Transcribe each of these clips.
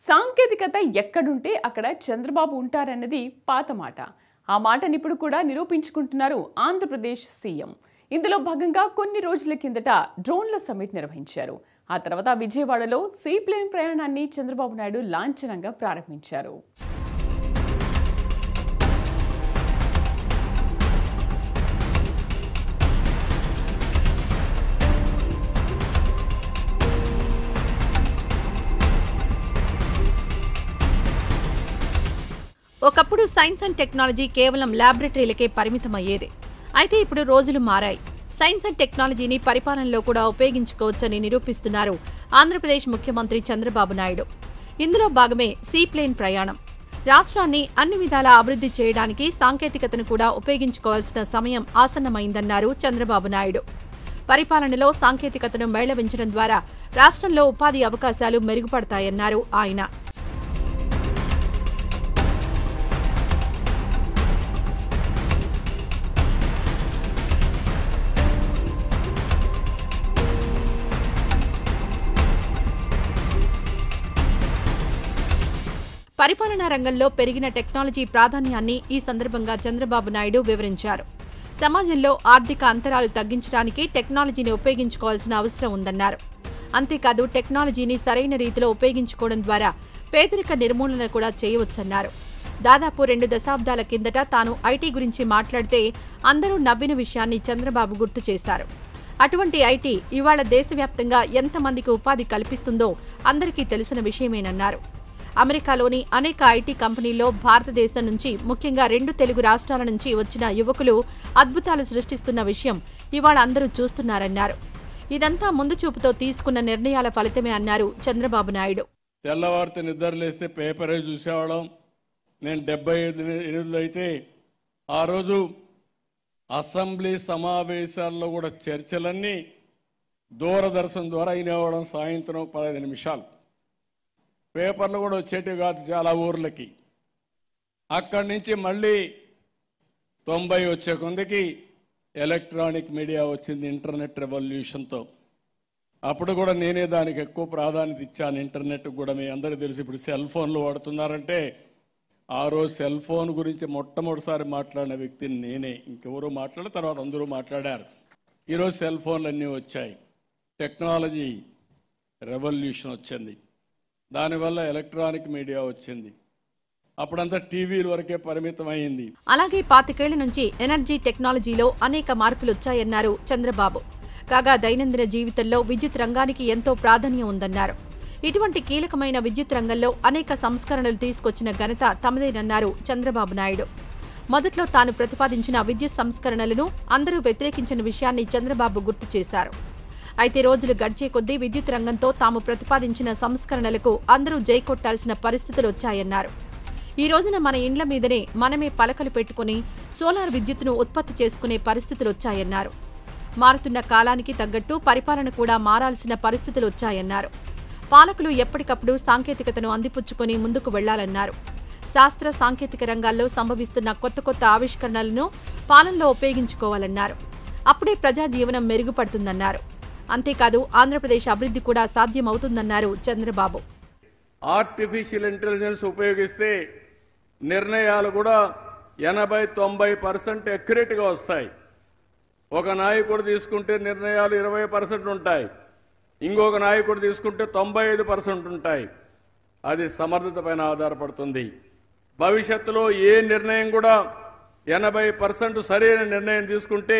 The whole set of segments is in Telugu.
సాంకేతికత ఎక్కడుంటే అక్కడ చంద్రబాబు ఉంటారన్నది పాత మాట ఆ మాటని ఇప్పుడు కూడా నిరూపించుకుంటున్నారు ఆంధ్రప్రదేశ్ సీఎం ఇందులో భాగంగా కొన్ని రోజుల కిందట డ్రోన్ల సమ్మిట్ నిర్వహించారు ఆ తర్వాత విజయవాడలో సీప్లేన్ ప్రయాణాన్ని చంద్రబాబు నాయుడు లాంఛనంగా ప్రారంభించారు ఒకప్పుడు సైన్స్ అండ్ టెక్నాలజీ కేవలం ల్యాబొరేటరీలకే పరిమితమయ్యేది అయితే ఇప్పుడు రోజులు మారాయి సైన్స్ అండ్ టెక్నాలజీని పరిపాలనలో కూడా ఉపయోగించుకోవచ్చని నిరూపిస్తున్నారు ఆంధ్రప్రదేశ్ ముఖ్యమంత్రి చంద్రబాబు నాయుడు ఇందులో భాగమే సీప్లేన్ ప్రయాణం రాష్ట్రాన్ని అన్ని విధాలా అభివృద్ధి చేయడానికి సాంకేతికతను కూడా ఉపయోగించుకోవాల్సిన సమయం ఆసన్నమైందన్నారు చంద్రబాబు నాయుడు పరిపాలనలో సాంకేతికతను మేళవించడం ద్వారా రాష్ట్రంలో ఉపాధి అవకాశాలు మెరుగుపడతాయన్నారు ఆయన పరిపాలనా రంగంలో పెరిగిన టెక్నాలజీ ప్రాధాన్యాన్ని ఈ సందర్భంగా చంద్రబాబు నాయుడు వివరించారు సమాజంలో ఆర్థిక అంతరాలు తగ్గించడానికి టెక్నాలజీని ఉపయోగించుకోవాల్సిన అవసరం ఉందన్నారు అంతేకాదు టెక్నాలజీని సరైన రీతిలో ఉపయోగించుకోవడం ద్వారా పేదరిక నిర్మూలన కూడా చేయవచ్చన్నారు దాదాపు రెండు దశాబ్దాల కిందట తాను ఐటీ గురించి మాట్లాడితే అందరూ నవ్విన విషయాన్ని చంద్రబాబు గుర్తు చేశారు అటువంటి ఐటీ ఇవాళ దేశవ్యాప్తంగా ఎంతమందికి ఉపాధి కల్పిస్తుందో అందరికీ తెలిసిన విషయమేనన్నారు అమెరికాలోని అనేక ఐటీ కంపెనీల్లో భారతదేశం నుంచి ముఖ్యంగా రెండు తెలుగు రాష్ట్రాల నుంచి వచ్చిన యువకులు అద్భుతాలు సృష్టిస్తున్న విషయం ఇవాళ అందరూ చూస్తున్నారన్నారు ఇదంతా ముందు చూపుతో తీసుకున్న నిర్ణయాల ఫలితమే అన్నారు చంద్రబాబు నాయుడు తెల్లవారితే నిద్రలేస్తే పేపరే చూసేవాళ్ళం నేను డెబ్బై ఐదు ఎనిమిదిలో అయితే ఆ రోజు అసెంబ్లీ సమావేశాల్లో కూడా చర్చలన్నీ దూరదర్శన్ ద్వారా వినేవాళ్ళం సాయంత్రం పదహైదు నిమిషాలు పేపర్లు కూడా వచ్చేటివి కాదు చాలా ఊర్లకి అక్కడి నుంచి మళ్ళీ తొంభై వచ్చే కొందికి ఎలక్ట్రానిక్ మీడియా వచ్చింది ఇంటర్నెట్ రెవల్యూషన్తో అప్పుడు కూడా నేనే దానికి ఎక్కువ ప్రాధాన్యత ఇచ్చాను ఇంటర్నెట్ కూడా మీ అందరికీ తెలుసు ఇప్పుడు సెల్ ఫోన్లు వాడుతున్నారంటే ఆ రోజు సెల్ ఫోన్ గురించి మొట్టమొదటిసారి మాట్లాడిన వ్యక్తిని నేనే ఇంకెవరూ మాట్లాడిన తర్వాత అందరూ మాట్లాడారు ఈరోజు సెల్ ఫోన్లు అన్నీ వచ్చాయి టెక్నాలజీ రెవల్యూషన్ వచ్చింది దానివల్ల ఎలక్ట్రానిక్ మీడియా వచ్చింది అప్పుడంతా టీవీల వరకే పరిమితమైంది అలాగే పాతికేళ్ల నుంచి ఎనర్జీ టెక్నాలజీలో అనేక మార్పులొచ్చాయన్నారు చంద్రబాబు కాగా దైనందిన జీవితంలో విద్యుత్ రంగానికి ఎంతో ప్రాధాన్యం ఉందన్నారు ఇటువంటి కీలకమైన విద్యుత్ రంగంలో అనేక సంస్కరణలు తీసుకొచ్చిన ఘనత తమదేనన్నారు చంద్రబాబు నాయుడు మొదట్లో తాను ప్రతిపాదించిన విద్యుత్ సంస్కరణలను అందరూ వ్యతిరేకించిన విషయాన్ని చంద్రబాబు గుర్తు చేశారు అయితే రోజులు గడిచే కొద్దీ విద్యుత్ రంగంతో తాము ప్రతిపాదించిన సంస్కరణలకు అందరూ జై కొట్టాల్సిన పరిస్థితులు వచ్చాయన్నారు ఈ రోజున మన ఇండ్ల మీదనే మనమే పలకలు పెట్టుకుని సోలార్ విద్యుత్తును ఉత్పత్తి చేసుకునే పరిస్థితులు వచ్చాయన్నారు మారుతున్న కాలానికి తగ్గట్టు పరిపాలన కూడా మారాల్సిన పరిస్థితులు వచ్చాయన్నారు పాలకులు ఎప్పటికప్పుడు సాంకేతికతను అందిపుచ్చుకొని ముందుకు వెళ్లాలన్నారు శాస్త్ర సాంకేతిక రంగాల్లో సంభవిస్తున్న కొత్త కొత్త ఆవిష్కరణలను పాలనలో ఉపయోగించుకోవాలన్నారు అప్పుడే ప్రజా జీవనం మెరుగుపడుతుందన్నారు అంతేకాదు ఆంధ్రప్రదేశ్ అభివృద్ధి కూడా సాధ్యమవుతుందన్నారు చంద్రబాబు ఆర్టిఫిషియల్ ఇంటెలిజెన్స్ ఉపయోగిస్తే నిర్ణయాలు కూడా ఎనభై తొంభై పర్సెంట్ గా వస్తాయి ఒక నాయకుడు తీసుకుంటే నిర్ణయాలు ఇరవై పర్సెంట్ ఉంటాయి ఇంకొక నాయకుడు తీసుకుంటే తొంభై ఐదు పర్సెంట్ ఉంటాయి అది సమర్థత పైన ఆధారపడుతుంది భవిష్యత్తులో ఏ నిర్ణయం కూడా ఎనభై పర్సెంట్ సరైన నిర్ణయం తీసుకుంటే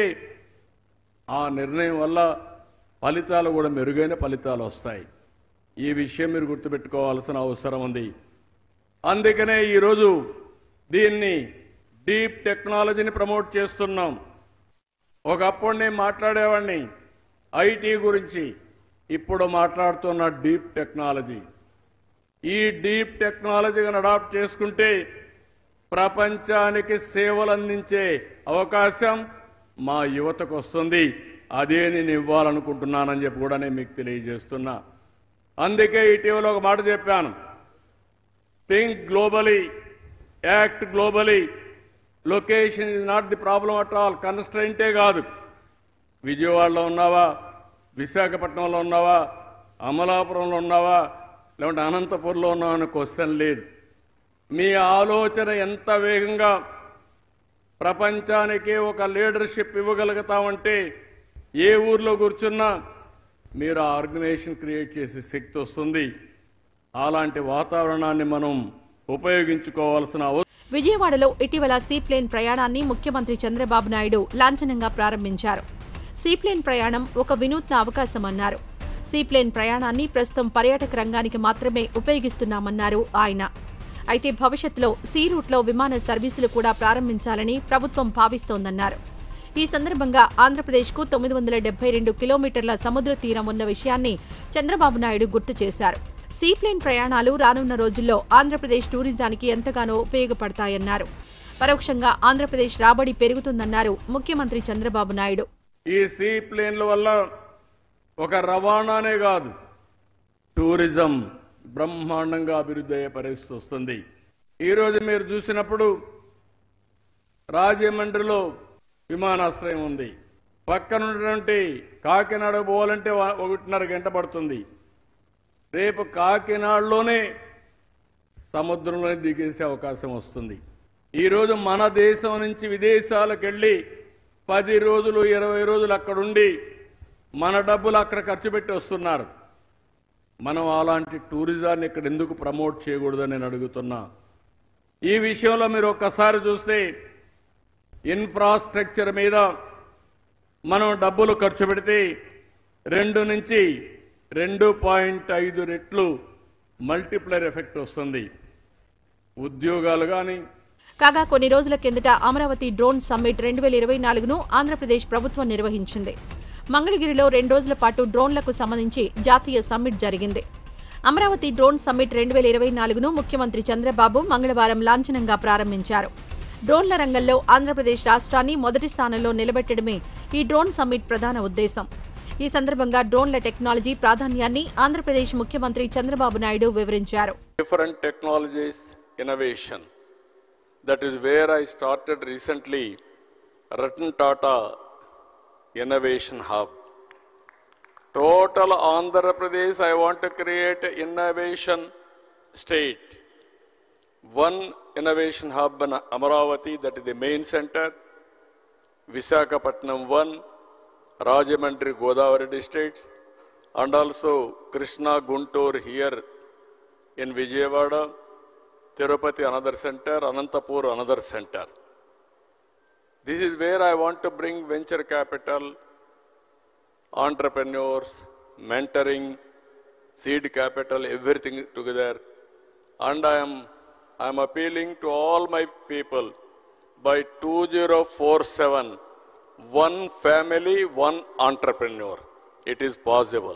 ఆ నిర్ణయం వల్ల ఫలితాలు కూడా మెరుగైన ఫలితాలు వస్తాయి ఈ విషయం మీరు గుర్తుపెట్టుకోవాల్సిన అవసరం ఉంది అందుకనే ఈరోజు దీన్ని డీప్ టెక్నాలజీని ప్రమోట్ చేస్తున్నాం ఒకప్పుడు నేను మాట్లాడేవాడిని ఐటీ గురించి ఇప్పుడు మాట్లాడుతున్న డీప్ టెక్నాలజీ ఈ డీప్ టెక్నాలజీని అడాప్ట్ చేసుకుంటే ప్రపంచానికి సేవలు అందించే అవకాశం మా యువతకు వస్తుంది అదే నేను ఇవ్వాలనుకుంటున్నానని చెప్పి కూడా నేను మీకు తెలియజేస్తున్నా అందుకే ఇటీవల ఒక మాట చెప్పాను think globally act globally location is not the problem at all కన్స్ట్రైంటే కాదు విజయవాడలో ఉన్నావా విశాఖపట్నంలో ఉన్నావా అమలాపురంలో ఉన్నావా లేకుంటే అనంతపూర్లో ఉన్నామని క్వశ్చన్ లేదు మీ ఆలోచన ఎంత వేగంగా ప్రపంచానికి ఒక లీడర్షిప్ ఇవ్వగలుగుతామంటే ఏ ఊర్లో కూర్చున్నా మీరు ఆ ఆర్గనైజేషన్ క్రియేట్ చేసే శక్తి వస్తుంది అలాంటి వాతావరణాన్ని మనం ఉపయోగించుకోవాల్సిన అవసరం విజయవాడలో ఇటీవల సీప్లేన్ ప్రయాణాన్ని ముఖ్యమంత్రి చంద్రబాబు నాయుడు లాంఛనంగా ప్రారంభించారు సీప్లేన్ ప్రయాణం ఒక వినూత్న అవకాశమన్నారు సీప్లేన్ ప్రయాణాన్ని ప్రస్తుతం పర్యాటక రంగానికి మాత్రమే ఉపయోగిస్తున్నామన్నారు ఆయన అయితే భవిష్యత్తులో సీ రూట్లో విమాన సర్వీసులు కూడా ప్రారంభించాలని ప్రభుత్వం భావిస్తోందన్నారు ఈ సందర్భంగా ఆంధ్రప్రదేశ్కు తొమ్మిది వందల డెబ్బై రెండు కిలోమీటర్ల సముద్ర తీరం ఉన్న విషయాన్ని చంద్రబాబు నాయుడు గుర్తు చేశారు సీప్లేన్ ప్రయాణాలు రానున్న రోజుల్లో ఆంధ్రప్రదేశ్ టూరిజానికి ఎంతగానో ఉపయోగపడతాయన్నారు పరోక్షంగా ఆంధ్రప్రదేశ్ రాబడి పెరుగుతుందన్నారు ముఖ్యమంత్రి చంద్రబాబు నాయుడు ఈ సీ ప్లేన్ల వల్ల ఒక రవాణానే కాదు టూరిజం బ్రహ్మాండంగా అభివృద్ధి అయ్యే పరిస్థితి వస్తుంది ఈరోజు మీరు చూసినప్పుడు రాజమండ్రిలో విమానాశ్రయం ఉంది పక్కన ఉన్నటువంటి కాకినాడ పోవాలంటే వా- ఒకటిన్నర గంట పడుతుంది రేపు కాకినాడలోనే సముద్రంలోనే దిగేసే అవకాశం వస్తుంది ఈరోజు మన దేశం నుంచి విదేశాలకు వెళ్ళి పది రోజులు ఇరవై రోజులు అక్కడుండి మన డబ్బులు అక్కడ ఖర్చు పెట్టి వస్తున్నారు మనం అలాంటి టూరిజాన్ని ఇక్కడ ఎందుకు ప్రమోట్ చేయకూడదని నేను అడుగుతున్నా ఈ విషయంలో మీరు ఒక్కసారి చూస్తే ఇన్ఫ్రాస్ట్రక్చర్ మీద మనం డబ్బులు ఖర్చు పెడితే రెండు నుంచి రెండు పాయింట్ ఐదు రెట్లు మల్టిప్లైర్ ఎఫెక్ట్ వస్తుంది ఉద్యోగాలు కానీ కాగా కొన్ని రోజుల కిందట అమరావతి డ్రోన్ సమ్మిట్ రెండు వేల ఇరవై నాలుగును ఆంధ్రప్రదేశ్ ప్రభుత్వం నిర్వహించింది మంగళగిరిలో రెండు రోజుల పాటు డ్రోన్లకు సంబంధించి జాతీయ సమ్మిట్ జరిగింది అమరావతి డ్రోన్ సమ్మిట్ రెండు వేల ఇరవై నాలుగును ముఖ్యమంత్రి చంద్రబాబు మంగళవారం లాంఛనంగా ప్రారంభించారు డ్రోన్ల రంగంలో ఆంధ్రప్రదేశ్ రాష్ట్రాన్ని మొదటి స్థానంలో నిలబెట్టడమే ఈ డ్రోన్ సమ్మిట్ ప్రధాన ఉద్దేశం ఈ సందర్భంగా డ్రోన్ల టెక్నాలజీ ప్రాధాన్యాన్ని ఆంధ్రప్రదేశ్ ముఖ్యమంత్రి చంద్రబాబు నాయుడు వివరించారు different technologies innovation. That is where I started recently Ratan Tata Innovation Hub. Total Andhra Pradesh, I want to create an innovation state. One innovation hub in Amaravati, that is the main center. Visakhapatnam one, Rajamandri Godavari districts, and also Krishna Guntur here in Vijayawada, Tirupati another center, Anantapur another center. This is where I want to bring venture capital, entrepreneurs, mentoring, seed capital, everything together. And I am, I am appealing to all my people by 2047, one family, one entrepreneur. It is possible.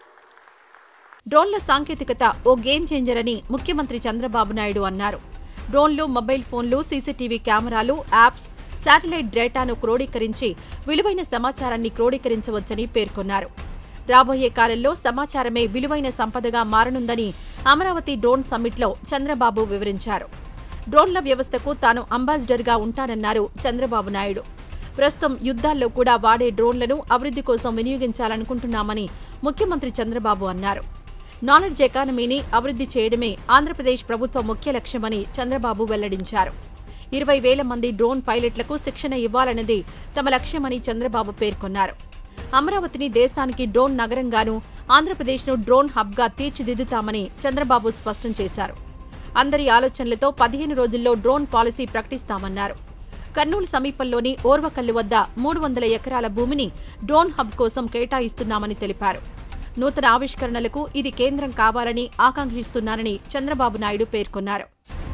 డ్రోన్ల సాంకేతికత ఓ గేమ్ చేంజర్ అని ముఖ్యమంత్రి చంద్రబాబు నాయుడు అన్నారు డ్రోన్లు మొబైల్ ఫోన్లు సీసీటీవీ కెమెరాలు యాప్స్ శాటిలైట్ డేటాను క్రోడీకరించి విలువైన సమాచారాన్ని క్రోడీకరించవచ్చని పేర్కొన్నారు రాబోయే కాలంలో సమాచారమే విలువైన సంపదగా మారనుందని అమరావతి డ్రోన్ సమ్మిట్లో చంద్రబాబు వివరించారు డ్రోన్ల వ్యవస్థకు తాను అంబాసిడర్గా ఉంటానన్నారు చంద్రబాబు నాయుడు ప్రస్తుతం యుద్ధాల్లో కూడా వాడే డ్రోన్లను అభివృద్ధి కోసం వినియోగించాలనుకుంటున్నామని ముఖ్యమంత్రి చంద్రబాబు అన్నారు నాలెడ్జ్ ఎకానమీని అభివృద్ధి చేయడమే ఆంధ్రప్రదేశ్ ప్రభుత్వ ముఖ్య లక్ష్యమని చంద్రబాబు వెల్లడించారు ఇరవై వేల మంది డ్రోన్ పైలట్లకు శిక్షణ ఇవ్వాలన్నది తమ లక్ష్యమని చంద్రబాబు పేర్కొన్నారు అమరావతిని దేశానికి డ్రోన్ నగరంగాను ఆంధ్రప్రదేశ్ను డ్రోన్ హబ్గా తీర్చిదిద్దుతామని చంద్రబాబు స్పష్టం చేశారు అందరి ఆలోచనలతో పదిహేను రోజుల్లో డ్రోన్ పాలసీ ప్రకటిస్తామన్నారు కర్నూలు సమీపంలోని ఓర్వకల్లు వద్ద మూడు వందల ఎకరాల భూమిని డ్రోన్ హబ్ కోసం కేటాయిస్తున్నామని తెలిపారు నూతన ఆవిష్కరణలకు ఇది కేంద్రం కావాలని ఆకాంక్షిస్తున్నారని చంద్రబాబు నాయుడు పేర్కొన్నారు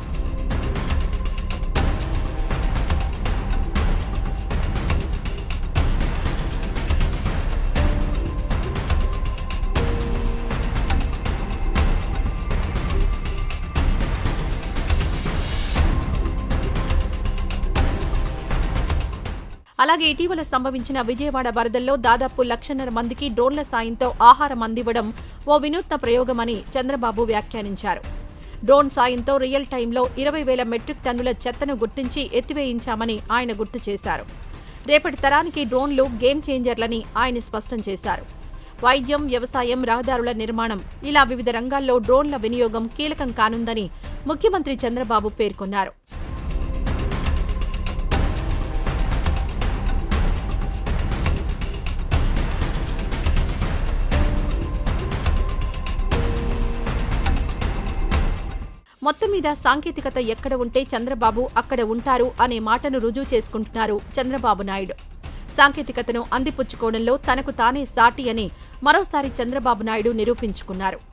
అలాగే ఇటీవల సంభవించిన విజయవాడ వరదల్లో దాదాపు లక్షన్నర మందికి డ్రోన్ల సాయంతో ఆహారం అందివ్వడం ఓ వినూత్న ప్రయోగమని చంద్రబాబు వ్యాఖ్యానించారు డ్రోన్ సాయంతో రియల్ టైంలో ఇరవై వేల మెట్రిక్ టన్నుల చెత్తను గుర్తించి ఎత్తివేయించామని ఆయన గుర్తు చేశారు రేపటి తరానికి డ్రోన్లు గేమ్ చేంజర్లని ఆయన స్పష్టం చేశారు వైద్యం వ్యవసాయం రహదారుల నిర్మాణం ఇలా వివిధ రంగాల్లో డ్రోన్ల వినియోగం కీలకం కానుందని ముఖ్యమంత్రి చంద్రబాబు పేర్కొన్నారు మొత్తం మీద సాంకేతికత ఎక్కడ ఉంటే చంద్రబాబు అక్కడ ఉంటారు అనే మాటను రుజువు చేసుకుంటున్నారు చంద్రబాబు నాయుడు సాంకేతికతను అందిపుచ్చుకోవడంలో తనకు తానే సాటి అని మరోసారి చంద్రబాబు నాయుడు నిరూపించుకున్నారు